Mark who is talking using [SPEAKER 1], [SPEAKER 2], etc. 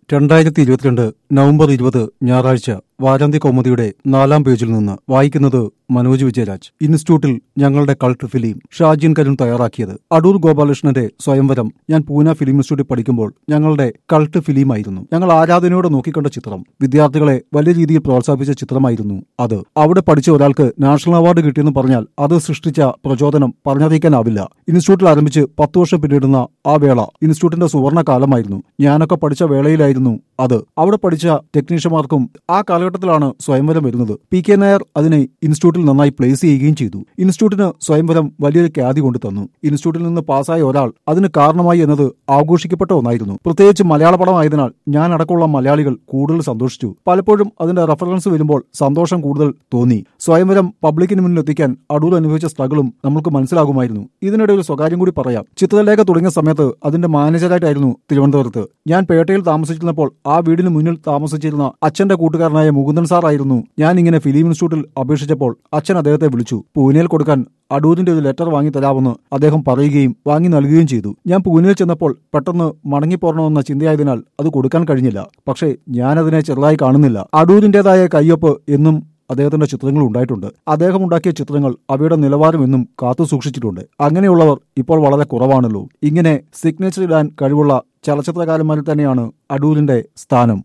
[SPEAKER 1] രണ്ടായിരത്തി ഇരുപത്തിരണ്ട് നവംബർ ഇരുപത് ഞായറാഴ്ച വാരാന്ത്യ കൗമുദിയുടെ നാലാം പേജിൽ നിന്ന് വായിക്കുന്നത് മനോജ് വിജയരാജ് ഇൻസ്റ്റിറ്റ്യൂട്ടിൽ ഞങ്ങളുടെ കൾട്ട് ഫിലിം ഷാജിൻ കരുൺ തയ്യാറാക്കിയത് അടൂർ ഗോപാലകൃഷ്ണന്റെ സ്വയംവരം ഞാൻ പൂന ഫിലിം ഇൻസ്റ്റിറ്റ്യൂട്ടിൽ പഠിക്കുമ്പോൾ ഞങ്ങളുടെ കൾട്ട് ഫിലിമായിരുന്നു ഞങ്ങൾ ആരാധനയോടെ നോക്കിക്കണ്ട ചിത്രം വിദ്യാർത്ഥികളെ വലിയ രീതിയിൽ പ്രോത്സാഹിപ്പിച്ച ചിത്രമായിരുന്നു അത് അവിടെ പഠിച്ച ഒരാൾക്ക് നാഷണൽ അവാർഡ് കിട്ടിയെന്ന് പറഞ്ഞാൽ അത് സൃഷ്ടിച്ച പ്രചോദനം പറഞ്ഞറിയിക്കാനാവില്ല ഇൻസ്റ്റിറ്റ്യൂട്ടിൽ ആരംഭിച്ച് പത്ത് വർഷം പിന്നിടുന്ന ആ വേള ഇൻസ്റ്റിറ്റ്യൂട്ടിന്റെ സുവർണ കാലമായിരുന്നു ഞാനൊക്കെ പഠിച്ച വേളയിലായിരുന്നു അത് അവിടെ പഠിച്ച ടെക്നീഷ്യന്മാർക്കും ആ കാലഘട്ടത്തിലാണ് സ്വയംവരം വരുന്നത് പി കെ നായർ അതിനെ ഇൻസ്റ്റിറ്റ്യൂട്ടിൽ നന്നായി പ്ലേസ് ചെയ്യുകയും ചെയ്തു ഇൻസ്റ്റിറ്റ്യൂട്ടിന് സ്വയംവരം വലിയൊരു ഖ്യാതി കൊണ്ടു തന്നു ഇൻസ്റ്റിറ്റ്യൂട്ടിൽ നിന്ന് പാസ്സായ ഒരാൾ അതിന് കാരണമായി എന്നത് ആഘോഷിക്കപ്പെട്ട ഒന്നായിരുന്നു പ്രത്യേകിച്ച് മലയാള പടമായതിനാൽ ഞാൻ അടക്കമുള്ള മലയാളികൾ കൂടുതൽ സന്തോഷിച്ചു പലപ്പോഴും അതിന്റെ റെഫറൻസ് വരുമ്പോൾ സന്തോഷം കൂടുതൽ തോന്നി സ്വയംവരം പബ്ലിക്കിന് മുന്നിൽ എത്തിക്കാൻ അടൂർ അനുഭവിച്ച സ്ട്രഗിളും നമുക്ക് മനസ്സിലാകുമായിരുന്നു ഇതിനിടെ ഒരു സ്വകാര്യം കൂടി പറയാം ചിത്രലേഖ തുടങ്ങിയ സമയത്ത് അതിന്റെ മാനേജറായിട്ടായിരുന്നു തിരുവനന്തപുരത്ത് ഞാൻ പേട്ടയിൽ താമസിച്ചിരുന്നപ്പോൾ ആ വീടിന് മുന്നിൽ താമസിച്ചിരുന്ന അച്ഛന്റെ കൂട്ടുകാരനായ മുകുന്ദൻ സാർ ആയിരുന്നു ഞാൻ ഇങ്ങനെ ഫിലിം ഇൻസ്റ്റിറ്റ്യൂട്ടിൽ അപേക്ഷിച്ചപ്പോൾ അച്ഛൻ അദ്ദേഹത്തെ വിളിച്ചു പൂനെയിൽ കൊടുക്കാൻ അടൂരിന്റെ ഒരു ലെറ്റർ വാങ്ങി തരാമെന്ന് അദ്ദേഹം പറയുകയും വാങ്ങി നൽകുകയും ചെയ്തു ഞാൻ പൂനെയിൽ ചെന്നപ്പോൾ പെട്ടെന്ന് മടങ്ങിപ്പോരണമെന്ന ചിന്തയായതിനാൽ അത് കൊടുക്കാൻ കഴിഞ്ഞില്ല പക്ഷേ ഞാനതിനെ ചെറുതായി കാണുന്നില്ല അടൂരിന്റേതായ കയ്യൊപ്പ് എന്നും അദ്ദേഹത്തിന്റെ ചിത്രങ്ങൾ ഉണ്ടായിട്ടുണ്ട് അദ്ദേഹം ഉണ്ടാക്കിയ ചിത്രങ്ങൾ അവയുടെ നിലവാരം എന്നും കാത്തു സൂക്ഷിച്ചിട്ടുണ്ട് അങ്ങനെയുള്ളവർ ഇപ്പോൾ വളരെ കുറവാണല്ലോ ഇങ്ങനെ സിഗ്നേച്ചർ ഇടാൻ കഴിവുള്ള ചലച്ചിത്രകാരന്മാരിൽ തന്നെയാണ് അടൂരിന്റെ സ്ഥാനം